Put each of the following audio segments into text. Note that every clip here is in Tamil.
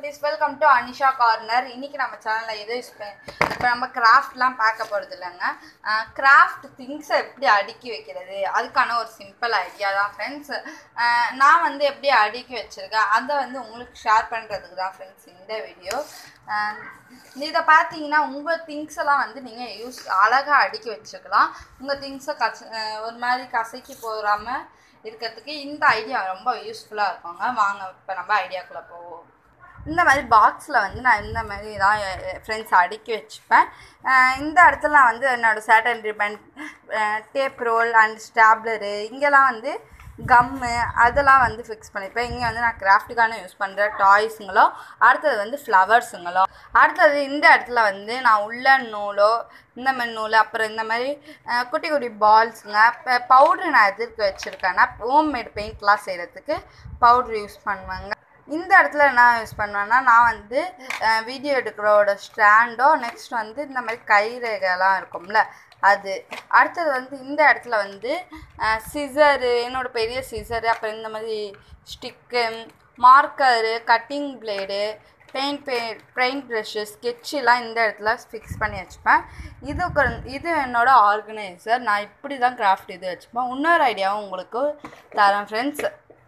குட்டீஸ் வெல்கம் டு அனிஷா கார்னர் இன்னைக்கு நம்ம சேனலில் எது யூஸ் பண்ணி இப்போ நம்ம கிராஃப்ட்லாம் பார்க்க போகிறது இல்லைங்க கிராஃப்ட் திங்ஸை எப்படி அடுக்கி வைக்கிறது அதுக்கான ஒரு சிம்பிள் ஐடியா தான் ஃப்ரெண்ட்ஸ் நான் வந்து எப்படி அடுக்கி வச்சுருக்கேன் அதை வந்து உங்களுக்கு ஷேர் பண்ணுறதுக்கு தான் ஃப்ரெண்ட்ஸ் இந்த வீடியோ இதை பார்த்தீங்கன்னா உங்கள் திங்ஸ் எல்லாம் வந்து நீங்கள் யூஸ் அழகாக அடுக்கி வச்சுக்கலாம் உங்கள் திங்ஸை கச அஹ் ஒரு மாதிரி கசக்கி போகாமல் இருக்கிறதுக்கு இந்த ஐடியா ரொம்ப யூஸ்ஃபுல்லாக இருக்குங்க வாங்க இப்போ நம்ம ஐடியாக்குள்ளே போவோம் இந்த மாதிரி பாக்ஸில் வந்து நான் இந்த மாதிரி தான் ஃப்ரெண்ட்ஸ் அடுக்கி வச்சுப்பேன் அஹ் இந்த இடத்துல நான் வந்து என்னோடய satin ribbon tape roll and stapler இங்கெல்லாம் வந்து கம்மு அதெல்லாம் வந்து ஃபிக்ஸ் பண்ணிப்பேன் இங்கே வந்து நான் கிராஃப்ட்டுக்கான யூஸ் பண்ணுற டாய்ஸுங்களோ அடுத்தது வந்து ஃப்ளவர்ஸுங்களோ அடுத்தது இந்த இடத்துல வந்து நான் உள்ள நூலோ இந்த மாதிரி நூல் அப்புறம் இந்த மாதிரி அஹ், குட்டி குட்டி பால்ஸுங்க பவுட்ரு நான் எதிர்க்கு வச்சுருக்கேன்னா ஹோம் மேட் பெயிண்ட்லாம் செய்கிறதுக்கு பவுட்ரு யூஸ் பண்ணுவேங்க இந்த இடத்துல என்ன யூஸ் பண்ணுவேன்னா நான் வந்து வீடியோ எடுக்கிறோட ஸ்டாண்டோ நெக்ஸ்ட் வந்து இந்த மாதிரி கைரேகைலாம் இருக்கும்ல அது அடுத்தது வந்து இந்த இடத்துல வந்து சிசரு என்னோட பெரிய சிசரு அப்புறம் இந்த மாதிரி stick marker cutting blade paint பெ பெயிண்ட் ப்ரஷ்ஷு ஸ்கெட்செலாம் இந்த இடத்துல ஃபிக்ஸ் பண்ணி வச்சுப்பேன் இது கொ- இது என்னோட ஆர்கனைசர் நான் இப்படி தான் கிராஃப்ட் இது வச்சுப்பேன் இன்னொரு ஐடியாவும் உங்களுக்கு தரேன் ஃப்ரெண்ட்ஸ்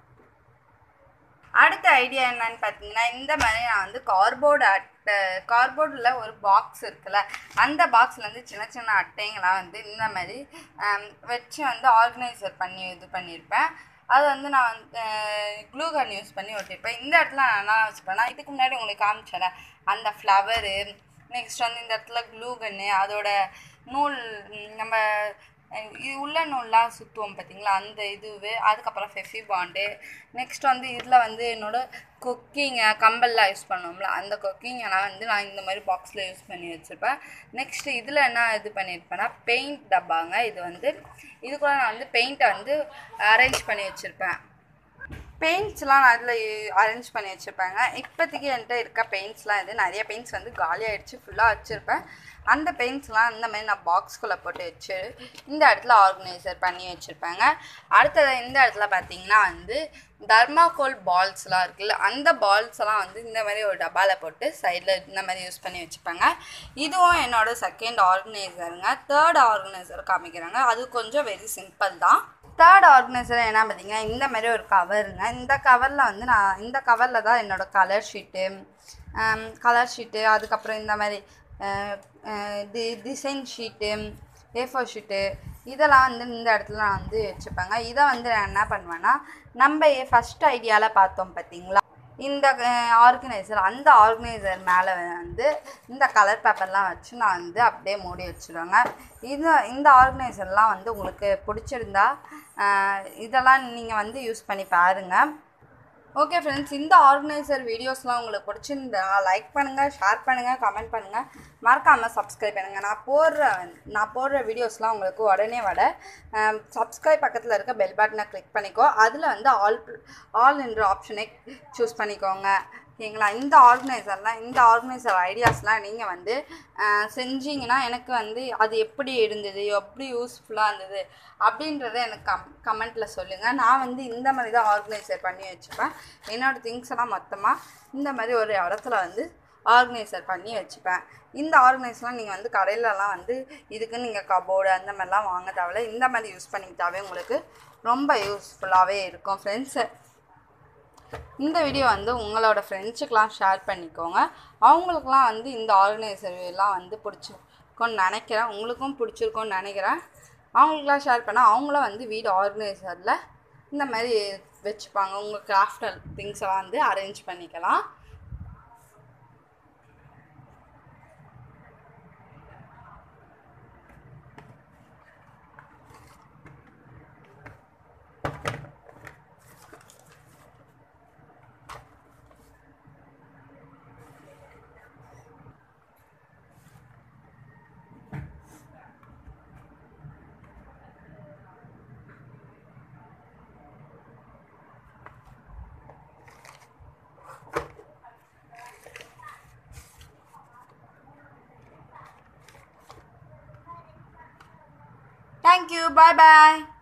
அடுத்த ஐடியா என்னன்னு பார்த்தீங்கன்னா இந்த மாதிரி நான் வந்து கார்போர்டு அட்டை கார்போர்டில் ஒரு பாக்ஸ் இருக்குல்ல அந்த பாக்ஸில் வந்து சின்ன சின்ன அட்டைங்களாம் வந்து இந்த மாதிரி ஆம், வச்சு வந்து ஆர்கனைசர் பண்ணி இது பண்ணியிருப்பேன் அது வந்து நான் வந்து க்ளூ கன் யூஸ் பண்ணி ஒட்டியிருப்பேன் இந்த இடத்துல நான் என்ன வச்சுப்பேன்னா இதுக்கு முன்னாடி உங்களுக்கு காமிச்சேன்ல அந்த ஃப்ளவரு நெக்ஸ்ட் வந்து இந்த இடத்துல க்ளூ கன்னு அதோட நூல் ம், நம்ம அஹ் இது உள்ள நூல்லாம் சுற்றுவோம் பார்த்தீங்களா அந்த இதுவு அதுக்கப்புறம் ஃபெஃபி பாண்டு நெக்ஸ்ட் வந்து இதில் வந்து என்னோட கொக்கிங்க கம்பல்லாம் யூஸ் பண்ணுவோம்ல அந்த கொக்கிங்கெல்லாம் வந்து நான் இந்த மாதிரி பாக்ஸில் யூஸ் பண்ணி வச்சுருப்பேன் நெக்ஸ்ட் இதில் என்ன இது பண்ணியிருப்பேன்னா பெயிண்ட் டப்பாங்க இது வந்து இதுக்குள்ள நான் வந்து பெயிண்ட்டை வந்து அரேஞ்ச் பண்ணி வச்சுருப்பேன் பெயிண்ட்ஸ்லாம் நான் அதில் அரேஞ்ச் பண்ணி வச்சுருப்பேங்க இப்போதைக்கு என்கிட்ட இருக்க பெயிண்ட்ஸ்லாம் இது நிறைய பெயிண்ட்ஸ் வந்து காலி ஆயிடுச்சு ஃபுல்லாக வச்சுருப்பேன் அந்த பெயிண்ட்ஸ்லாம் இந்த மாதிரி நான் பாக்ஸ்குள்ளே போட்டு வச்சு இந்த இடத்துல ஆர்கனைசர் பண்ணி வச்சுருப்பேங்க அடுத்தது இந்த இடத்துல பார்த்தீங்கன்னா வந்து தர்மாகோல் பால்ஸ்லாம் இருக்குல்ல அந்த பால்ஸ் எல்லாம் வந்து இந்த மாதிரி ஒரு டப்பாவில் போட்டு சைடில் இந்த மாதிரி யூஸ் பண்ணி வச்சுப்பேங்க இதுவும் என்னோட செகண்ட் ஆர்கனைசருங்க தேர்ட் ஆர்கனைசர் காமிக்கிறாங்க அது கொஞ்சம் வெரி சிம்பிள் தான் தேர்ட் ஆர்கனைசர் என்ன பார்த்தீங்கன்னா இந்த மாதிரி ஒரு கவருங்க இந்த கவரில் வந்து நான் இந்த கவரில் தான் என்னோடய கலர் ஷீட்டு கலர் ஷீட்டு அதுக்கப்புறம் இந்த மாதிரி டி design sheet A four sheet இதெல்லாம் வந்து இந்த இடத்துல நான் வந்து வச்சுப்பேங்க இதை வந்து நான் என்ன பண்ணுவேன்னா நம்ம ஃபஸ்ட் ஐடியாவில் பார்த்தோம் பார்த்தீங்களா இந்த ஆர்கனைசர் அந்த ஆர்கனைசர் மேலே வந்து இந்த கலர் பேப்பர்லாம் வச்சு நான் வந்து அப்படியே மூடி வச்சுருவேங்க இது இந்த ஆர்கனைசர்லாம் வந்து உங்களுக்கு பிடிச்சிருந்தா அஹ், இதெல்லாம் நீங்கள் வந்து யூஸ் பண்ணி பாருங்கள் ஓகே ஃப்ரெண்ட்ஸ் இந்த ஆர்கனைசர் வீடியோஸ்லாம் உங்களுக்கு பிடிச்சிருந்தா லைக் பண்ணுங்கள் ஷேர் பண்ணுங்கள் கமெண்ட் பண்ணுங்கள் மறக்காமல் சப்ஸ்கிரைப் பண்ணுங்கள் நான் போடுற நான் போடுற வீடியோஸ்லாம் உங்களுக்கு உடனே வர சப்ஸ்கிரைப் பக்கத்தில் இருக்க பெல் பட்டனை கிளிக் பண்ணிக்கோ அதில் வந்து ஆல் ஆல் என்ற ஆப்ஷனை சூஸ் பண்ணிக்கோங்க ஓகேங்களா இந்த ஆர்கனைசர்லாம் இந்த ஆர்கனைசர் ஐடியாஸ்லாம் நீங்கள் வந்து அஹ், செஞ்சீங்கன்னா எனக்கு வந்து அது எப்படி இருந்தது எப்படி யூஸ்ஃபுல்லாக இருந்தது அப்படின்றத எனக்கு கம் கமெண்ட்டில் சொல்லுங்கள் நான் வந்து இந்த மாதிரி தான் ஆர்கனைசர் பண்ணி வச்சுப்பேன் என்னோடய திங்ஸ் எல்லாம் மொத்தமாக இந்த மாதிரி ஒரு இடத்துல வந்து ஆர்கனைசர் பண்ணி வச்சுப்பேன் இந்த ஆர்கனைஸ்லாம் நீங்கள் வந்து கடையிலலாம் வந்து இதுக்கு நீங்கள் கபோர்டு அந்த மாதிரிலாம் வாங்க தேவையில்ல இந்த மாதிரி யூஸ் பண்ணிக்கிட்டாவே உங்களுக்கு ரொம்ப யூஸ்ஃபுல்லாகவே இருக்கும் ஃப்ரெண்ட்ஸு இந்த வீடியோ வந்து உங்களோட ஃப்ரெண்ட்ஸுக்கெலாம் ஷேர் பண்ணிக்கோங்க அவங்களுக்குலாம் வந்து இந்த ஆர்கனைசர் எல்லாம் வந்து பிடிச்சிருக்கும்னு நினைக்கிறேன் உங்களுக்கும் பிடிச்சிருக்கும்னு நினைக்கிறேன் அவங்களுக்குலாம் ஷேர் பண்ணால் அவங்களும் வந்து வீடு ஆர்கனைசரில் இந்த மாதிரி வச்சுப்பாங்க உங்கள் கிராஃப்டல் திங்ஸ் எல்லாம் வந்து அரேஞ்ச் பண்ணிக்கலாம் தேங்க்யூ பாய் பாய்